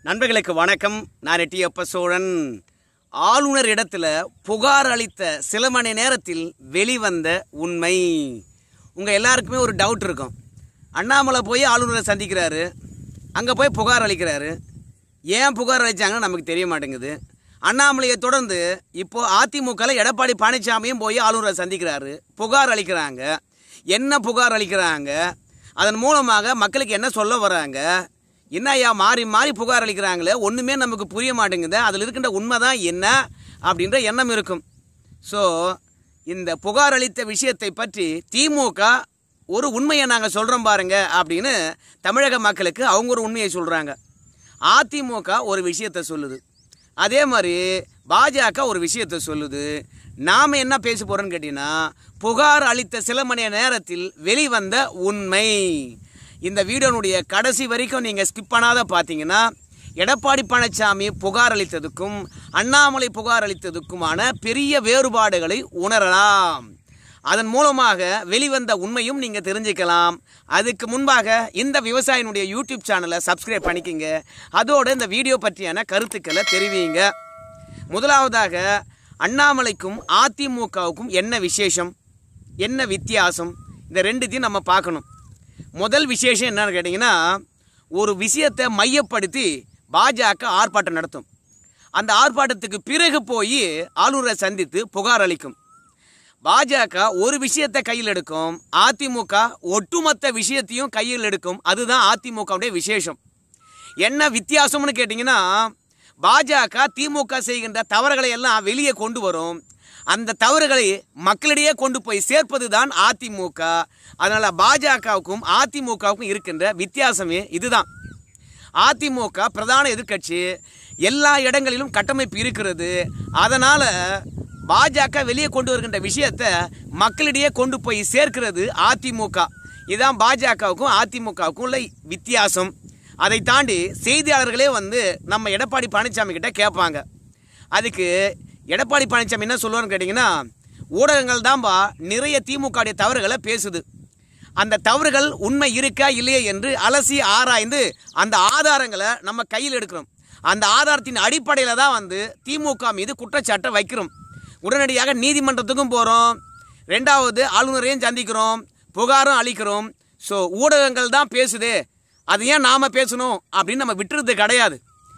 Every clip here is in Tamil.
நண்பர்களுக்கு வணக்கம் நான் ரெட்டியப்ப சோழன் ஆளுநர் இடத்துல புகார் அளித்த சில மணி நேரத்தில் வெளிவந்த உண்மை உங்கள் எல்லாருக்குமே ஒரு டவுட் இருக்கும் அண்ணாமலை போய் ஆளுநரை சந்திக்கிறாரு அங்கே போய் புகார் அளிக்கிறாரு ஏன் புகார் அளித்தாங்கன்னு நமக்கு தெரிய மாட்டேங்குது அண்ணாமலையை தொடர்ந்து இப்போ அதிமுகவில் எடப்பாடி பழனிசாமியும் போய் ஆளுநரை சந்திக்கிறாரு புகார் அளிக்கிறாங்க என்ன புகார் அளிக்கிறாங்க அதன் மூலமாக மக்களுக்கு என்ன சொல்ல வராங்க என்ன ஐயா மாறி மாறி புகார் அளிக்கிறாங்களே ஒன்றுமே நமக்கு புரிய மாட்டேங்குது அதில் இருக்கின்ற உண்மை தான் என்ன அப்படின்ற எண்ணம் இருக்கும் ஸோ இந்த புகார் அளித்த விஷயத்தை பற்றி திமுக ஒரு உண்மையை நாங்கள் சொல்கிறோம் பாருங்க அப்படின்னு தமிழக மக்களுக்கு அவங்க ஒரு உண்மையை சொல்கிறாங்க அதிமுக ஒரு விஷயத்தை சொல்லுது அதே மாதிரி பாஜக ஒரு விஷயத்தை சொல்லுது நாம் என்ன பேச போகிறோன்னு கேட்டிங்கன்னா புகார் அளித்த சில மணி நேரத்தில் வெளிவந்த உண்மை இந்த வீடியோனுடைய கடைசி வரைக்கும் நீங்கள் ஸ்கிப் பண்ணாத பார்த்தீங்கன்னா எடப்பாடி பழனிசாமி புகார் அளித்ததுக்கும் அண்ணாமலை புகார் அளித்ததுக்குமான பெரிய வேறுபாடுகளை உணரலாம் அதன் மூலமாக வெளிவந்த உண்மையும் நீங்கள் தெரிஞ்சுக்கலாம் அதுக்கு முன்பாக இந்த விவசாயினுடைய யூடியூப் சேனலை சப்ஸ்கிரைப் பண்ணிக்கங்க அதோட இந்த வீடியோ பற்றியான கருத்துக்களை தெரிவிங்க முதலாவதாக அண்ணாமலைக்கும் அதிமுகவுக்கும் என்ன விசேஷம் என்ன வித்தியாசம் இந்த ரெண்டுத்தையும் நம்ம பார்க்கணும் முதல் விசேஷம் என்னன்னு கேட்டிங்கன்னா ஒரு விஷயத்தை மையப்படுத்தி பாஜக ஆர்ப்பாட்டம் நடத்தும் அந்த ஆர்ப்பாட்டத்துக்கு பிறகு போய் ஆளுநரை சந்தித்து புகார் அளிக்கும் பாஜக ஒரு விஷயத்தை கையில் எடுக்கும் அதிமுக ஒட்டுமொத்த விஷயத்தையும் கையில் எடுக்கும் அதுதான் அதிமுகவுடைய விசேஷம் என்ன வித்தியாசம்னு கேட்டிங்கன்னா பாஜக திமுக செய்கின்ற தவறுகளை எல்லாம் வெளியே கொண்டு வரும் அந்த தவறுகளை மக்களிடையே கொண்டு போய் சேர்ப்பது தான் அதிமுக அதனால் பாஜகவுக்கும் அதிமுகவுக்கும் இருக்கின்ற வித்தியாசமே இதுதான் அதிமுக பிரதான எதிர்க்கட்சி எல்லா இடங்களிலும் கட்டமைப்பு இருக்கிறது அதனால் பாஜக வெளியே கொண்டு வருகின்ற விஷயத்தை மக்களிடையே கொண்டு போய் சேர்க்கிறது அதிமுக இதுதான் பாஜகவுக்கும் அதிமுகவுக்கும் உள்ள வித்தியாசம் அதை தாண்டி செய்தியாளர்களே வந்து நம்ம எடப்பாடி பழனிசாமி கிட்ட கேட்பாங்க அதுக்கு எடப்பாடி பழனிசாமி என்ன சொல்லுவார்னு கேட்டிங்கன்னா ஊடகங்கள் தான்பா நிறைய திமுகவுடைய தவறுகளை பேசுது அந்த தவறுகள் உண்மை இருக்கா இல்லையா என்று அலசி ஆராய்ந்து அந்த ஆதாரங்களை நம்ம கையில் எடுக்கிறோம் அந்த ஆதாரத்தின் அடிப்படையில் தான் வந்து திமுக மீது குற்றச்சாட்டை வைக்கிறோம் உடனடியாக நீதிமன்றத்துக்கும் போகிறோம் ரெண்டாவது ஆளுநரையும் சந்திக்கிறோம் புகாரும் அளிக்கிறோம் ஸோ ஊடகங்கள் தான் பேசுது அது ஏன் நாம் பேசணும் அப்படின்னு நம்ம விட்டுறது கிடையாது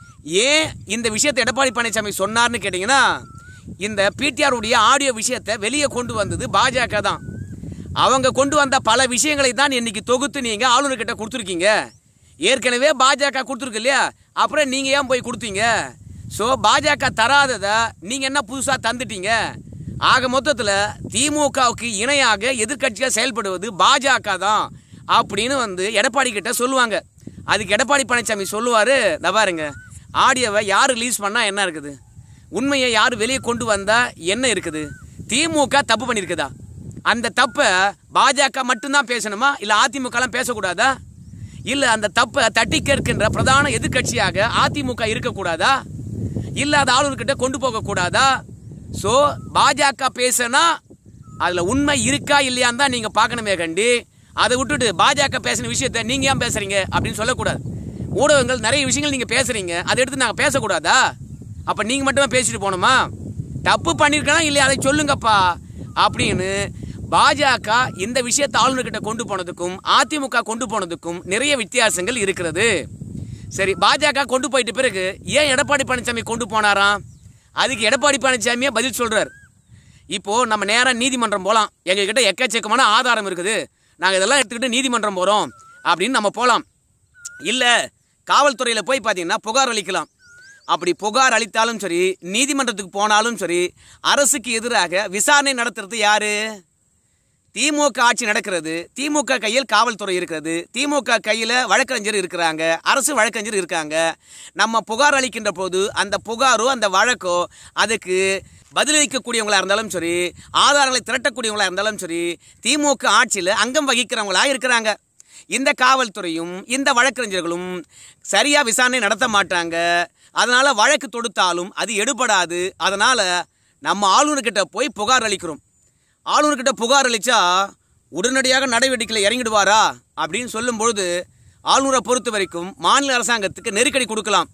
ஏன் இந்த விஷயத்தை எடப்பாடி பழனிசாமி சொன்னார்னு கேட்டிங்கன்னா இந்த பிடிஆருடைய ஆடியோ விஷயத்தை வெளியே கொண்டு வந்தது பாஜக தான் அவங்க கொண்டு வந்த பல விஷயங்களை தான் இன்னைக்கு தொகுத்து நீங்கள் ஆளுநர்கிட்ட கொடுத்துருக்கீங்க ஏற்கனவே பாஜக கொடுத்துருக்கு இல்லையா அப்புறம் நீங்கள் ஏன் போய் கொடுத்தீங்க ஸோ பாஜக தராததை நீங்கள் என்ன புதுசாக தந்துட்டீங்க ஆக மொத்தத்தில் திமுகவுக்கு இணையாக எதிர்க்கட்சியாக செயல்படுவது பாஜக தான் அப்படின்னு வந்து எடப்பாடி கிட்ட சொல்லுவாங்க அதுக்கு எடப்பாடி பழனிசாமி சொல்லுவார் பாருங்க ஆடியோவை யார் ரிலீஸ் பண்ணால் என்ன இருக்குது உண்மையை யார் வெளியே கொண்டு வந்தால் என்ன இருக்குது திமுக தப்பு பண்ணியிருக்குதா அந்த தப்பை பாஜக மட்டும்தான் பேசணுமா இல்லை அதிமுகலாம் பேசக்கூடாதா இல்லை அந்த தப்பை தட்டி கேட்கின்ற பிரதான எதிர்க்கட்சியாக அதிமுக இருக்கக்கூடாதா இல்லை அது ஆளுநர்கிட்ட கொண்டு போகக்கூடாதா ஸோ பாஜக பேசினா அதில் உண்மை இருக்கா இல்லையான்னு தான் நீங்கள் பார்க்கணுமே கண்டி அதை விட்டுட்டு பாஜக பேசின விஷயத்த நீங்கள் ஏன் பேசுறீங்க அப்படின்னு சொல்லக்கூடாது ஊடகங்கள் நிறைய விஷயங்கள் நீங்கள் பேசுறீங்க அதை எடுத்து நாங்கள் பேசக்கூடாதா அப்போ நீங்கள் மட்டுமே பேசிட்டு போகணுமா தப்பு பண்ணியிருக்கனா இல்லையா அதை சொல்லுங்கப்பா அப்படின்னு பாஜக இந்த விஷயத்தை ஆளுநர்கிட்ட கொண்டு போனதுக்கும் அதிமுக கொண்டு போனதுக்கும் நிறைய வித்தியாசங்கள் இருக்கிறது சரி பாஜக கொண்டு போயிட்ட பிறகு ஏன் எடப்பாடி பழனிசாமி கொண்டு போனாராம் அதுக்கு எடப்பாடி பழனிசாமியே பதில் சொல்றார் இப்போ நம்ம நேராக நீதிமன்றம் போகலாம் எங்ககிட்ட எக்கச்சக்கமான ஆதாரம் இருக்குது நாங்கள் இதெல்லாம் எடுத்துக்கிட்டு நீதிமன்றம் போகிறோம் அப்படின்னு நம்ம போகலாம் இல்லை காவல்துறையில் போய் பார்த்தீங்கன்னா புகார் அளிக்கலாம் அப்படி புகார் அளித்தாலும் சரி நீதிமன்றத்துக்கு போனாலும் சரி அரசுக்கு எதிராக விசாரணை நடத்துறது யாரு திமுக ஆட்சி நடக்கிறது திமுக கையில் காவல்துறை இருக்கிறது திமுக கையில் வழக்கறிஞர் இருக்கிறாங்க அரசு வழக்கறிஞர் இருக்காங்க நம்ம புகார் அளிக்கின்ற போது அந்த புகாரோ அந்த வழக்கோ அதுக்கு பதிலளிக்கக்கூடியவங்களா இருந்தாலும் சரி ஆதாரங்களை திரட்டக்கூடியவங்களா இருந்தாலும் சரி திமுக ஆட்சியில் அங்கம் வகிக்கிறவங்களா இருக்கிறாங்க இந்த காவல்துறையும் இந்த வழக்கறிஞர்களும் சரியாக விசாரணை நடத்த மாட்டாங்க அதனால் வழக்கு தொடுத்தாலும் அது எடுபடாது அதனால் நம்ம ஆளுநர்கிட்ட போய் புகார் அளிக்கிறோம் ஆளுநர்கிட்ட புகார் அளித்தா உடனடியாக நடவடிக்கையில் இறங்கிடுவாரா அப்படின்னு சொல்லும் பொழுது ஆளுநரை பொறுத்த வரைக்கும் மாநில அரசாங்கத்துக்கு நெருக்கடி கொடுக்கலாம்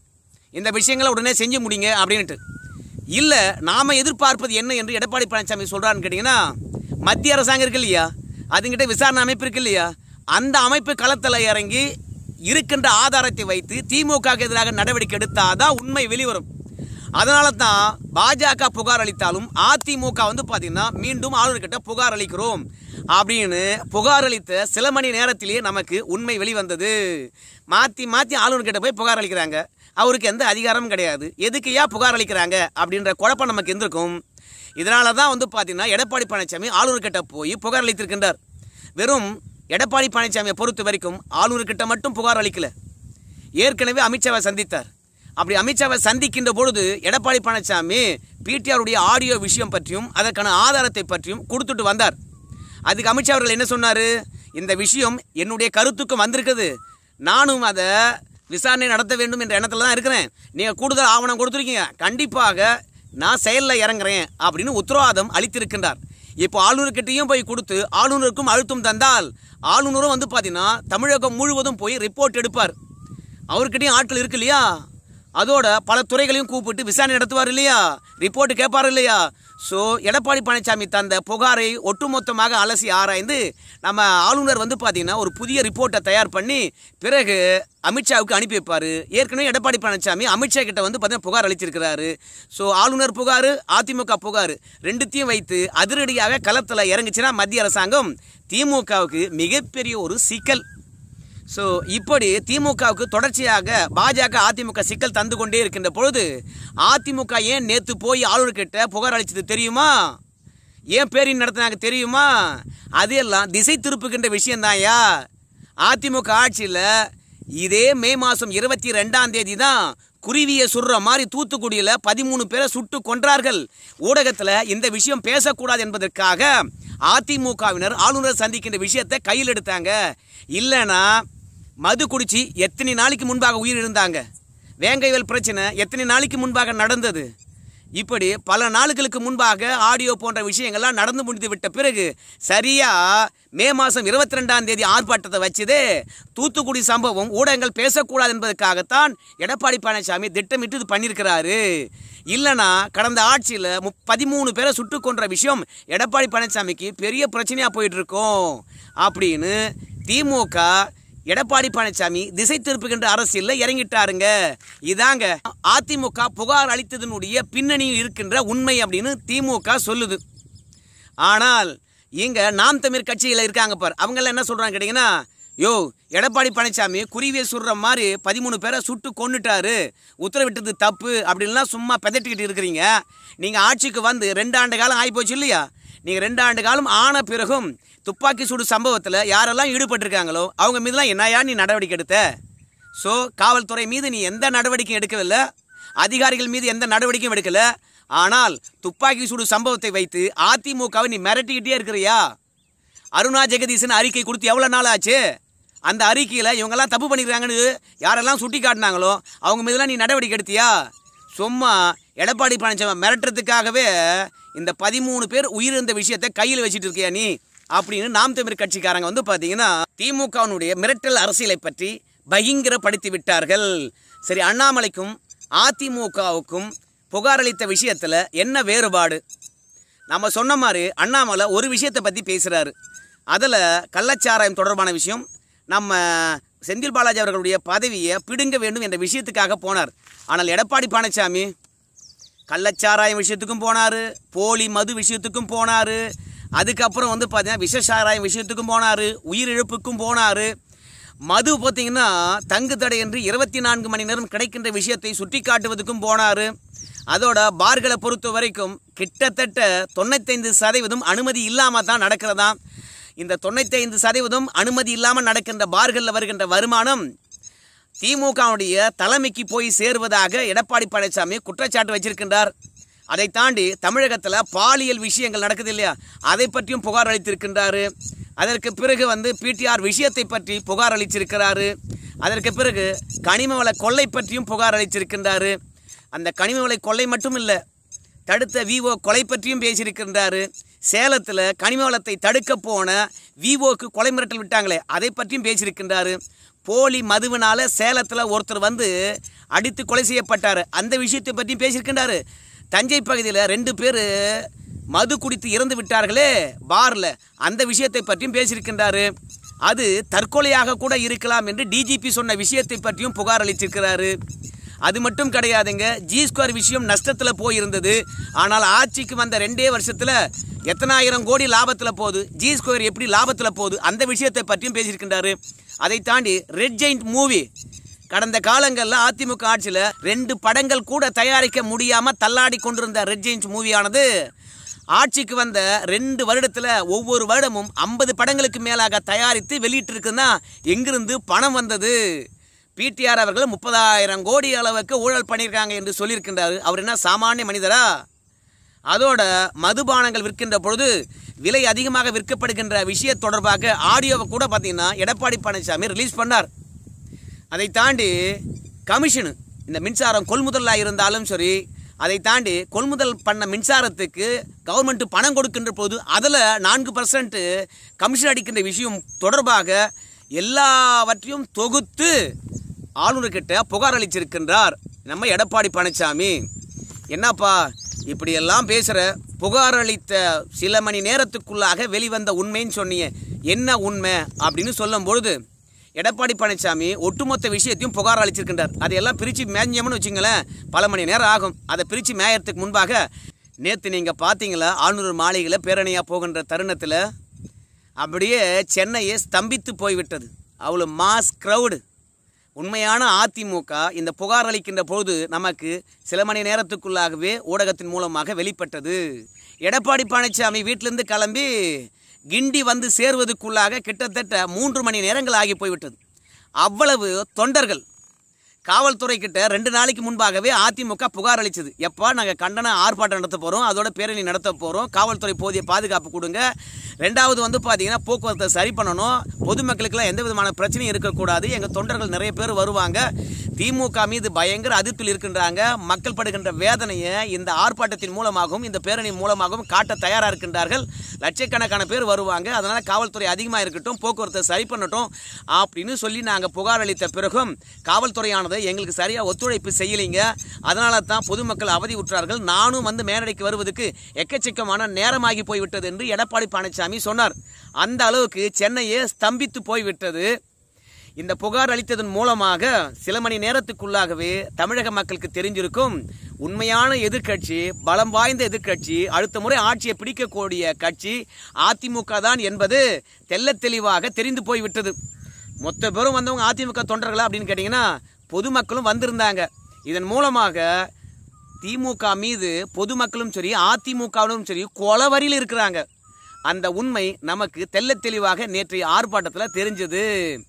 இந்த விஷயங்களை உடனே செஞ்சு முடிங்க அப்படின்ட்டு இல்லை நாம் எதிர்பார்ப்பது என்ன என்று எடப்பாடி பழனிசாமி சொல்கிறான்னு கேட்டிங்கன்னா மத்திய அரசாங்கம் இருக்கு இல்லையா அதுங்கிட்ட விசாரணை அமைப்பு இருக்கு இல்லையா அந்த அமைப்பு களத்தில் இறங்கி இருக்கின்ற ஆதாரத்தை வைத்து திமுகவுக்கு எதிராக நடவடிக்கை எடுத்தாதான் உண்மை வெளிவரும் அதனால தான் பாஜக புகார் அளித்தாலும் அதிமுக வந்து பார்த்தீங்கன்னா மீண்டும் ஆளுநர்கிட்ட புகார் அளிக்கிறோம் அப்படின்னு புகார் அளித்த சில மணி நேரத்திலேயே நமக்கு உண்மை வெளிவந்தது மாற்றி மாற்றி ஆளுநர்கிட்ட போய் புகார் அளிக்கிறாங்க அவருக்கு எந்த அதிகாரமும் கிடையாது எதுக்கு ஏன் புகார் அளிக்கிறாங்க அப்படின்ற குழப்பம் நமக்கு இருந்திருக்கும் இதனால தான் வந்து பார்த்தீங்கன்னா எடப்பாடி பழனிசாமி ஆளுநர்கிட்ட போய் புகார் அளித்திருக்கின்றார் வெறும் எடப்பாடி பழனிசாமியை பொறுத்த வரைக்கும் ஆளுநர்கிட்ட மட்டும் புகார் அளிக்கல ஏற்கனவே அமித்ஷாவை சந்தித்தார் அப்படி அமித்ஷாவை சந்திக்கின்ற பொழுது எடப்பாடி பழனிசாமி பிடிஆருடைய ஆடியோ விஷயம் பற்றியும் அதற்கான ஆதாரத்தை பற்றியும் கொடுத்துட்டு வந்தார் அதுக்கு அமித்ஷா அவர்கள் என்ன சொன்னார் இந்த விஷயம் என்னுடைய கருத்துக்கும் வந்திருக்குது நானும் அதை விசாரணை நடத்த வேண்டும் என்ற எண்ணத்தில் தான் இருக்கிறேன் நீங்கள் கூடுதல் ஆவணம் கொடுத்துருக்கீங்க கண்டிப்பாக நான் செயலில் இறங்குறேன் அப்படின்னு உத்தரவாதம் அளித்திருக்கின்றார் இப்போ ஆளுநர்கிட்டையும் போய் கொடுத்து ஆளுநருக்கும் அழுத்தம் தந்தால் ஆளுநரும் வந்து பார்த்தீங்கன்னா தமிழகம் முழுவதும் போய் ரிப்போர்ட் எடுப்பார் அவர்கிட்டயும் ஆட்கள் இருக்கு இல்லையா அதோட பல துறைகளையும் கூப்பிட்டு விசாரணை நடத்துவார் இல்லையா ரிப்போர்ட் கேட்பார் இல்லையா ஸோ எடப்பாடி பழனிசாமி தந்த புகாரை ஒட்டுமொத்தமாக அலசி ஆராய்ந்து நம்ம ஆளுநர் வந்து பார்த்தீங்கன்னா ஒரு புதிய ரிப்போர்ட்டை தயார் பண்ணி பிறகு அமித்ஷாவுக்கு அனுப்பி வைப்பார் ஏற்கனவே எடப்பாடி பழனிசாமி அமித்ஷா கிட்ட வந்து பார்த்தீங்கன்னா புகார் அளிச்சிருக்கிறாரு ஸோ ஆளுநர் புகார் அதிமுக புகார் ரெண்டுத்தையும் வைத்து அதிரடியாக களத்தில் இறங்குச்சுன்னா மத்திய அரசாங்கம் திமுகவுக்கு மிகப்பெரிய ஒரு சிக்கல் ஸோ இப்படி திமுகவுக்கு தொடர்ச்சியாக பாஜக அதிமுக சிக்கல் தந்து கொண்டே இருக்கின்ற பொழுது அதிமுக ஏன் நேற்று போய் ஆளுநர்கிட்ட புகார் அளிச்சது தெரியுமா ஏன் பேரின் நடத்தினாங்க தெரியுமா அது எல்லாம் திசை திருப்புகின்ற விஷயம்தான்யா அதிமுக ஆட்சியில் இதே மே மாதம் இருபத்தி ரெண்டாம் தேதி தான் குருவியை சுடுற மாதிரி தூத்துக்குடியில் பதிமூணு பேரை சுட்டு கொன்றார்கள் ஊடகத்தில் இந்த விஷயம் பேசக்கூடாது என்பதற்காக அதிமுகவினர் ஆளுநர் சந்திக்கின்ற விஷயத்தை கையில் எடுத்தாங்க இல்லைன்னா மது குடிச்சு எத்தனை நாளைக்கு முன்பாக உயிர் இருந்தாங்க வேங்கைவல் பிரச்சனை எத்தனை நாளைக்கு முன்பாக நடந்தது இப்படி பல நாளுகளுக்கு முன்பாக ஆடியோ போன்ற விஷயங்கள்லாம் நடந்து முடிந்து விட்ட பிறகு சரியா மே மாதம் இருபத்தி ரெண்டாம் தேதி ஆர்ப்பாட்டத்தை வச்சதே தூத்துக்குடி சம்பவம் ஊடகங்கள் பேசக்கூடாது என்பதற்காகத்தான் எடப்பாடி பழனிசாமி திட்டமிட்டு இது பண்ணியிருக்கிறாரு இல்லைனா கடந்த ஆட்சியில் முப் பதிமூணு பேரை சுட்டு கொன்ற விஷயம் எடப்பாடி பழனிசாமிக்கு பெரிய பிரச்சனையாக போயிட்டு இருக்கோம் அப்படின்னு திமுக எடப்பாடி பழனிசாமி திசை திருப்புகின்ற அரசியலில் இறங்கிட்டாருங்க இதாங்க அதிமுக புகார் அளித்ததனுடைய பின்னணியில் இருக்கின்ற உண்மை அப்படின்னு திமுக சொல்லுது ஆனால் இங்க நாம் தமிழ் கட்சியில் இருக்காங்க பார் அவங்கெல்லாம் என்ன சொல்றாங்க கேட்டிங்கன்னா யோ எடப்பாடி பழனிசாமி குருவியை சுடுற மாதிரி பதிமூணு பேரை சுட்டு கொன்னுட்டாரு உத்தரவிட்டது தப்பு அப்படின்லாம் சும்மா பெதட்டிக்கிட்டு இருக்கிறீங்க நீங்கள் ஆட்சிக்கு வந்து ரெண்டு ஆண்டு காலம் ஆகிப்போச்சு இல்லையா நீங்கள் ரெண்டு ஆண்டு காலம் ஆன பிறகும் துப்பாக்கி சூடு சம்பவத்தில் யாரெல்லாம் ஈடுபட்டிருக்காங்களோ அவங்க மீதுலாம் என்னையா நீ நடவடிக்கை எடுத்த ஸோ காவல்துறை மீது நீ எந்த நடவடிக்கையும் எடுக்கவில்லை அதிகாரிகள் மீது எந்த நடவடிக்கையும் எடுக்கல ஆனால் துப்பாக்கி சூடு சம்பவத்தை வைத்து அதிமுகவை நீ மிரட்டிக்கிட்டே இருக்கிறியா அருணா ஜெகதீசன் அறிக்கை கொடுத்து எவ்வளோ நாள் ஆச்சு அந்த அறிக்கையில் இவங்கெல்லாம் தப்பு பண்ணிக்கிறாங்கன்னு யாரெல்லாம் சுட்டி காட்டினாங்களோ அவங்க மீதெல்லாம் நீ நடவடிக்கை எடுத்தியா சும்மா எடப்பாடி பழனிசாமி மிரட்டுறதுக்காகவே இந்த பதிமூணு பேர் உயிரிழந்த விஷயத்தை கையில் வச்சுட்டு இருக்கியா நீ அப்படின்னு நாம் தமிழ் கட்சிக்காரங்க வந்து பார்த்தீங்கன்னா திமுகவினுடைய மிரட்டல் அரசியலை பற்றி பகிங்கரப்படுத்தி விட்டார்கள் சரி அண்ணாமலைக்கும் அதிமுகவுக்கும் புகார் அளித்த விஷயத்தில் என்ன வேறுபாடு நம்ம சொன்ன மாதிரி அண்ணாமலை ஒரு விஷயத்தை பற்றி பேசுகிறாரு அதில் கள்ளச்சாராயம் தொடர்பான விஷயம் நம்ம செந்தில் பாலாஜி அவர்களுடைய பதவியை பிடுங்க வேண்டும் என்ற விஷயத்துக்காக போனார் ஆனால் எடப்பாடி பழனிசாமி கள்ளச்சாராயம் விஷயத்துக்கும் போனார் போலி மது விஷயத்துக்கும் போனார் அதுக்கப்புறம் வந்து பார்த்தீங்கன்னா விஷசாராயம் விஷயத்துக்கும் போனார் உயிரிழப்புக்கும் போனார் மது பார்த்தீங்கன்னா தங்கு தடையின்றி இருபத்தி நான்கு மணி நேரம் கிடைக்கின்ற விஷயத்தை சுட்டி காட்டுவதுக்கும் போனார் அதோட பார்களை பொறுத்த வரைக்கும் கிட்டத்தட்ட தொண்ணூத்தைந்து சதவீதம் அனுமதி இல்லாமல் தான் நடக்கிறதாம் இந்த தொண்ணூத்தைந்து சதவீதம் அனுமதி இல்லாமல் நடக்கின்ற பார்களில் வருகின்ற வருமானம் திமுகவுடைய தலைமைக்கு போய் சேருவதாக எடப்பாடி பழனிசாமி குற்றச்சாட்டு வச்சிருக்கின்றார் அதை தாண்டி தமிழகத்தில் பாலியல் விஷயங்கள் நடக்குது இல்லையா அதை பற்றியும் புகார் அளித்திருக்கின்றாரு அதற்கு பிறகு வந்து பிடிஆர் விஷயத்தை பற்றி புகார் அளிச்சிருக்கிறாரு அதற்கு பிறகு கனிம வள கொள்ளை பற்றியும் புகார் அளிச்சிருக்கின்றாரு அந்த கனிம வள கொள்ளை மட்டும் இல்லை தடுத்த விவோ கொலை பற்றியும் பேசியிருக்கின்றாரு சேலத்தில் கனிம வளத்தை தடுக்க போன விவோக்கு கொலை மிரட்டல் விட்டாங்களே அதை பற்றியும் பேசியிருக்கின்றாரு போலி மதுவினால சேலத்தில் ஒருத்தர் வந்து அடித்து கொலை செய்யப்பட்டார் அந்த விஷயத்தை பற்றியும் பேசியிருக்கின்றாரு தஞ்சை பகுதியில் ரெண்டு பேர் மது குடித்து இறந்து விட்டார்களே பார்ல அந்த விஷயத்தை பற்றியும் பேசியிருக்கின்றாரு அது தற்கொலையாக கூட இருக்கலாம் என்று டிஜிபி சொன்ன விஷயத்தை பற்றியும் புகார் அளித்திருக்கிறாரு அது மட்டும் கிடையாதுங்க ஜி ஸ்கொயர் விஷயம் நஷ்டத்தில் போயிருந்தது ஆனால் ஆட்சிக்கு வந்த ரெண்டே வருஷத்தில் எத்தனாயிரம் கோடி லாபத்தில் போகுது ஜி ஸ்கொயர் எப்படி லாபத்தில் போகுது அந்த விஷயத்தை பற்றியும் பேசியிருக்கின்றாரு அதை தாண்டி ரெட் ஜெயிண்ட் மூவி கடந்த காலங்களில் அதிமுக ஆட்சியில் ரெண்டு படங்கள் கூட தயாரிக்க முடியாமல் தள்ளாடி கொண்டிருந்த ரெட் ஜெயின்ஸ் மூவியானது ஆட்சிக்கு வந்த ரெண்டு வருடத்தில் ஒவ்வொரு வருடமும் ஐம்பது படங்களுக்கு மேலாக தயாரித்து வெளியிட்டிருக்குன்னா எங்கிருந்து பணம் வந்தது பிடிஆர் அவர்கள் முப்பதாயிரம் கோடி அளவுக்கு ஊழல் பண்ணியிருக்காங்க என்று சொல்லியிருக்கின்றார் அவர் என்ன சாமானிய மனிதரா அதோட மதுபானங்கள் விற்கின்ற பொழுது விலை அதிகமாக விற்கப்படுகின்ற விஷய தொடர்பாக ஆடியோவை கூட பார்த்தீங்கன்னா எடப்பாடி பழனிசாமி ரிலீஸ் பண்ணார் அதை தாண்டி கமிஷனு இந்த மின்சாரம் கொள்முதலாக இருந்தாலும் சரி அதை தாண்டி கொள்முதல் பண்ண மின்சாரத்துக்கு கவர்மெண்ட் பணம் கொடுக்கின்ற போது அதில் நான்கு பர்சன்ட் கமிஷன் அடிக்கின்ற விஷயம் தொடர்பாக எல்லாவற்றையும் தொகுத்து ஆளுநர்கிட்ட புகார் அளிச்சிருக்கின்றார் நம்ம எடப்பாடி பழனிசாமி என்னப்பா இப்படியெல்லாம் பேசுகிற புகார் அளித்த சில மணி நேரத்துக்குள்ளாக வெளிவந்த உண்மைன்னு சொன்னீங்க என்ன உண்மை அப்படின்னு சொல்லும் பொழுது எடப்பாடி பழனிசாமி ஒட்டுமொத்த விஷயத்தையும் புகார் அளிச்சிருக்கின்றார் அதையெல்லாம் பிரித்து மேஞ்சோம்னு வச்சுங்களேன் பல மணி நேரம் ஆகும் அதை பிரித்து மேயறதுக்கு முன்பாக நேற்று நீங்கள் பார்த்தீங்களா ஆளுநர் மாளிகையில் பேரணியாக போகின்ற தருணத்தில் அப்படியே சென்னையே ஸ்தம்பித்து போய்விட்டது அவ்வளோ மாஸ் க்ரௌடு உண்மையான அதிமுக இந்த புகார் அளிக்கின்ற பொழுது நமக்கு சில மணி நேரத்துக்குள்ளாகவே ஊடகத்தின் மூலமாக வெளிப்பட்டது எடப்பாடி பழனிசாமி வீட்டிலிருந்து கிளம்பி கிண்டி வந்து சேருவதற்குள்ளாக கிட்டத்தட்ட மூன்று மணி நேரங்கள் ஆகி போய்விட்டது அவ்வளவு தொண்டர்கள் காவல்துறை கிட்ட ரெண்டு நாளைக்கு முன்பாகவே அதிமுக புகார் அளிச்சது எப்பா நாங்கள் கண்டன ஆர்ப்பாட்டம் நடத்த போகிறோம் அதோட பேரணி நடத்த போகிறோம் காவல்துறை போதிய பாதுகாப்பு கொடுங்க ரெண்டாவது வந்து பார்த்தீங்கன்னா போக்குவரத்தை சரி பண்ணணும் பொதுமக்களுக்கெல்லாம் எந்த விதமான பிரச்சனையும் இருக்கக்கூடாது எங்கள் தொண்டர்கள் நிறைய பேர் வருவாங்க திமுக மீது பயங்கர அதிருப்தியில் இருக்கின்றாங்க மக்கள் படுகின்ற வேதனையை இந்த ஆர்ப்பாட்டத்தின் மூலமாகவும் இந்த பேரணி மூலமாகவும் காட்ட தயாராக இருக்கின்றார்கள் லட்சக்கணக்கான பேர் வருவாங்க அதனால் காவல்துறை அதிகமாக இருக்கட்டும் போக்குவரத்தை சரி பண்ணட்டும் அப்படின்னு சொல்லி நாங்கள் புகார் அளித்த பிறகும் காவல்துறையானது எங்களுக்கு சரியாக ஒத்துழைப்பு செய்யலைங்க அதனால தான் பொதுமக்கள் அவதி உற்றார்கள் நானும் வந்து மேலடைக்கு வருவதற்கு எக்கச்சக்கமான நேரமாகி போய்விட்டது என்று எடப்பாடி பழனிசாமி சொன்னார் அந்த அளவுக்கு சென்னையே ஸ்தம்பித்து போய்விட்டது இந்த புகார் அளித்ததன் மூலமாக சில மணி நேரத்துக்குள்ளாகவே தமிழக மக்களுக்கு தெரிஞ்சிருக்கும் உண்மையான எதிர்க்கட்சி பலம் வாய்ந்த எதிர்க்கட்சி அடுத்த முறை ஆட்சியை பிடிக்கக்கூடிய கட்சி அதிமுக தான் என்பது தெள்ளத் தெளிவாக தெரிந்து போய்விட்டது மொத்த பேரும் வந்தவங்க அதிமுக தொண்டர்களா அப்படின்னு கேட்டிங்கன்னா பொதுமக்களும் வந்திருந்தாங்க இதன் மூலமாக திமுக மீது பொதுமக்களும் சரி அதிமுகவும் சரி கொலவரியில் இருக்கிறாங்க அந்த உண்மை நமக்கு தெள்ளத் தெளிவாக நேற்றைய ஆர்ப்பாட்டத்தில் தெரிஞ்சது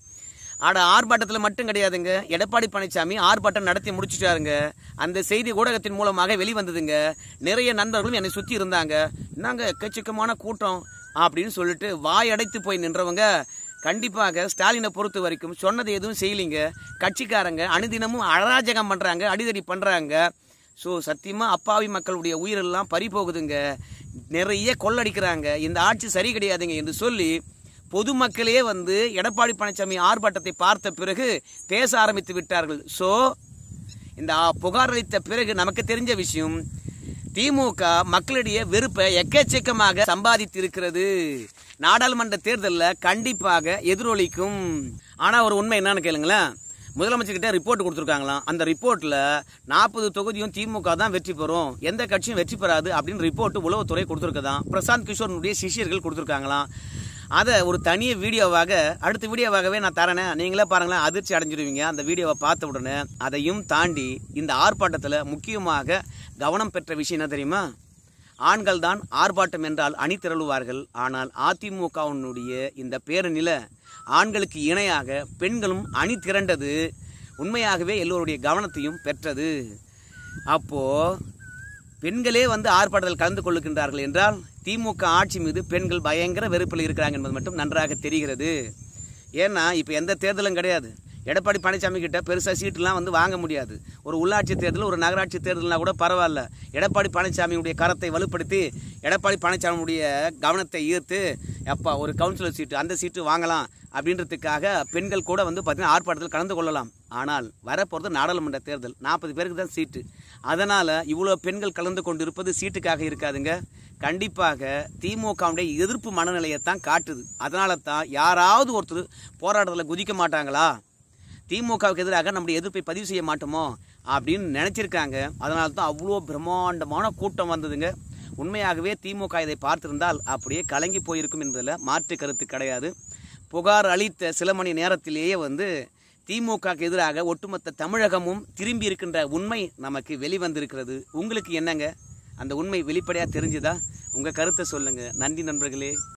ஆட ஆர்ப்பாட்டத்தில் மட்டும் கிடையாதுங்க எடப்பாடி பழனிசாமி ஆர்ப்பாட்டம் நடத்தி முடிச்சிட்டாருங்க அந்த செய்தி ஊடகத்தின் மூலமாக வெளிவந்ததுங்க நிறைய நண்பர்களும் என்னை சுற்றி இருந்தாங்க என்னங்க எக்கச்சக்கமான கூட்டம் அப்படின்னு சொல்லிட்டு வாயடைத்து போய் நின்றவங்க கண்டிப்பாக ஸ்டாலினை பொறுத்த வரைக்கும் சொன்னது எதுவும் செய்யலிங்க கட்சிக்காரங்க அனுதினமும் அராஜகம் பண்ணுறாங்க அடிதடி பண்ணுறாங்க ஸோ சத்தியமாக அப்பாவி மக்களுடைய உயிரெல்லாம் பறி போகுதுங்க நிறைய கொள்ளடிக்கிறாங்க இந்த ஆட்சி சரி கிடையாதுங்க என்று சொல்லி பொதுமக்களே வந்து எடப்பாடி பழனிசாமி ஆர்ப்பாட்டத்தை பார்த்த பிறகு பேச ஆரம்பித்து விட்டார்கள் ஸோ இந்த ஆ- புகார் அளித்த பிறகு நமக்கு தெரிஞ்ச விஷயம் திமுக மக்களிடையே வெறுப்பை எக்கச்சக்கமாக சம்பாதித்து இருக்கிறது நாடாளுமன்ற தேர்தலில் கண்டிப்பாக எதிரொலிக்கும் ஆனால் ஒரு உண்மை என்னன்னு கேளுங்களேன் முதலமைச்சர்கிட்ட ரிப்போர்ட் கொடுத்துருக்காங்களாம் அந்த ரிப்போர்ட்டில் நாற்பது தொகுதியும் திமுக தான் வெற்றி பெறும் எந்த கட்சியும் வெற்றி பெறாது அப்படின்னு ரிப்போர்ட் உளவுத்துறை கொடுத்துருக்கதான் பிரசாந்த் கிஷோர்னுடைய சிஷியர்கள் கொடுத்துருக்காங்களாம் அதை ஒரு தனிய வீடியோவாக அடுத்த வீடியோவாகவே நான் தரேனே நீங்களே பாருங்களேன் அதிர்ச்சி அடைஞ்சிருவீங்க அந்த வீடியோவை பார்த்த உடனே அதையும் தாண்டி இந்த ஆர்ப்பாட்டத்தில் முக்கியமாக கவனம் பெற்ற விஷயம் என்ன தெரியுமா ஆண்கள் தான் ஆர்ப்பாட்டம் என்றால் அணி திரளுவார்கள் ஆனால் அதிமுகவினுடைய இந்த பேரணியில் ஆண்களுக்கு இணையாக பெண்களும் அணி திரண்டது உண்மையாகவே எல்லோருடைய கவனத்தையும் பெற்றது அப்போது பெண்களே வந்து ஆர்ப்பாட்டத்தில் கலந்து கொள்ளுகின்றார்கள் என்றால் திமுக ஆட்சி மீது பெண்கள் பயங்கர வெறுப்பில் இருக்கிறாங்க என்பது மட்டும் நன்றாக தெரிகிறது ஏன்னா இப்போ எந்த தேர்தலும் கிடையாது எடப்பாடி பழனிசாமி கிட்ட பெருசாக சீட்டுலாம் வந்து வாங்க முடியாது ஒரு உள்ளாட்சி தேர்தல் ஒரு நகராட்சி தேர்தல்னா கூட பரவாயில்ல எடப்பாடி பழனிசாமியுடைய கரத்தை வலுப்படுத்தி எடப்பாடி பழனிசாமியுடைய கவனத்தை ஈர்த்து எப்பா ஒரு கவுன்சிலர் சீட்டு அந்த சீட்டு வாங்கலாம் அப்படின்றதுக்காக பெண்கள் கூட வந்து பார்த்தீங்கன்னா ஆர்ப்பாட்டத்தில் கலந்து கொள்ளலாம் ஆனால் வரப்போகிறது நாடாளுமன்ற தேர்தல் நாற்பது பேருக்கு தான் சீட்டு அதனால் இவ்வளோ பெண்கள் கலந்து கொண்டு இருப்பது சீட்டுக்காக இருக்காதுங்க கண்டிப்பாக திமுகவுடைய எதிர்ப்பு மனநிலையைத்தான் காட்டுது அதனால தான் யாராவது ஒருத்தர் போராட்டத்தில் குதிக்க மாட்டாங்களா திமுகவுக்கு எதிராக நம்முடைய எதிர்ப்பை பதிவு செய்ய மாட்டோமோ அப்படின்னு நினச்சிருக்காங்க அதனால தான் அவ்வளோ பிரம்மாண்டமான கூட்டம் வந்ததுங்க உண்மையாகவே திமுக இதை பார்த்திருந்தால் அப்படியே கலங்கி போயிருக்கும் என்பதில் மாற்று கருத்து கிடையாது புகார் அளித்த சில மணி நேரத்திலேயே வந்து திமுகக்கு எதிராக ஒட்டுமொத்த தமிழகமும் திரும்பி இருக்கின்ற உண்மை நமக்கு வெளிவந்திருக்கிறது உங்களுக்கு என்னங்க அந்த உண்மை வெளிப்படையாக தெரிஞ்சுதா உங்கள் கருத்தை சொல்லுங்கள் நன்றி நண்பர்களே